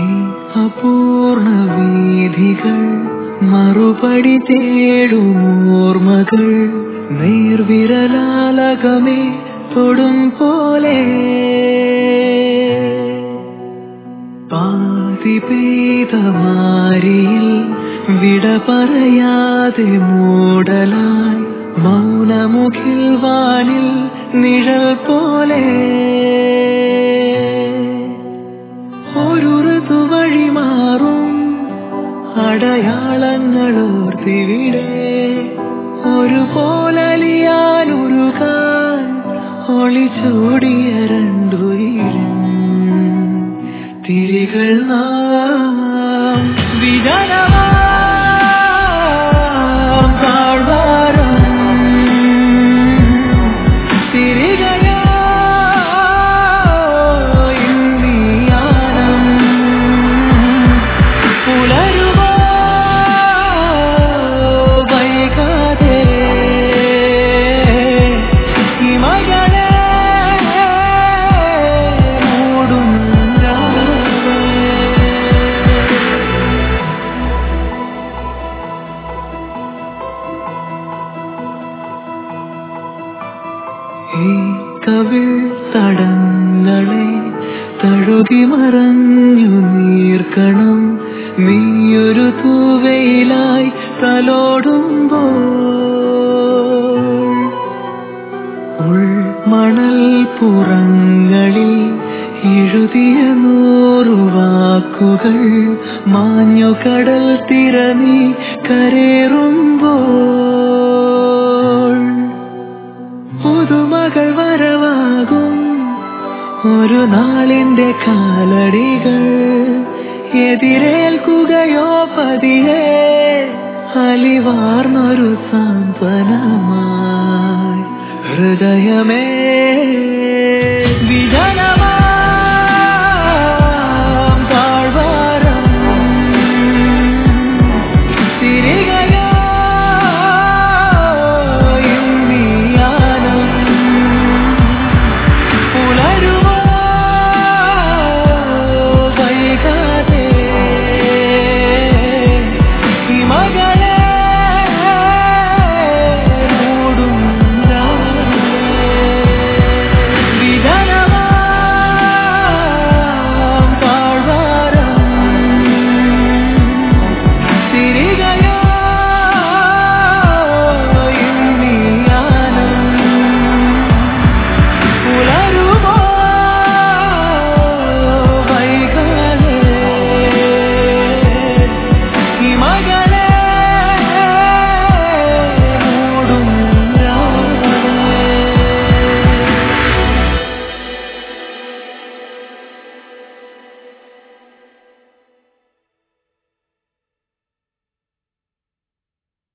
അപൂർണ വീഥികൾ മറുപടി തേടും ഓർമ്മകൾ നേർവിരലാലകമേ തൊടും പോലെ പാതി പെയ്ത മാരിയിൽ വിട പറയാതെ മൂടലായി മൗനമുഖിൽ വാനിൽ നിഴൽ പോലെ ഒരു ഋതുവഴി മാറും അടയാളങ്ങളോർത്തിവിടെ ഒരു പോലലിയാനുരുകാൻ ഒളിച്ചോടിയ രണ്ടുയിരും തിരികൾ നാം വിജനമാം താഴ്വാരം തിരികയോ ഇന്ത്യാനം പുലരുമോ വൈകാതെ ഹിമകളെ മൂടും രാവേ. ഈ കവിൾ തടങ്ങളെ തഴുകി മറഞ്ഞു നീർക്കണം നീയൊരു തൂവയിലായി തലോടുമ്പോൾ ഉൾമണൽ പുറങ്ങളിൽ എഴുതിയ നൂറു വാക്കുകൾ മാഞ്ഞു കടൽ തിരനീ കരേറുമ്പോൾ പുതുമകൾ വരവാകും ഒരു നാളിന്റെ കാലടികൾ എതിരേൽക്കുകയോ പതിയെ അലിവാർന്നൊരു സാന്ത്വനമായി ഹൃദയമേ വിജയ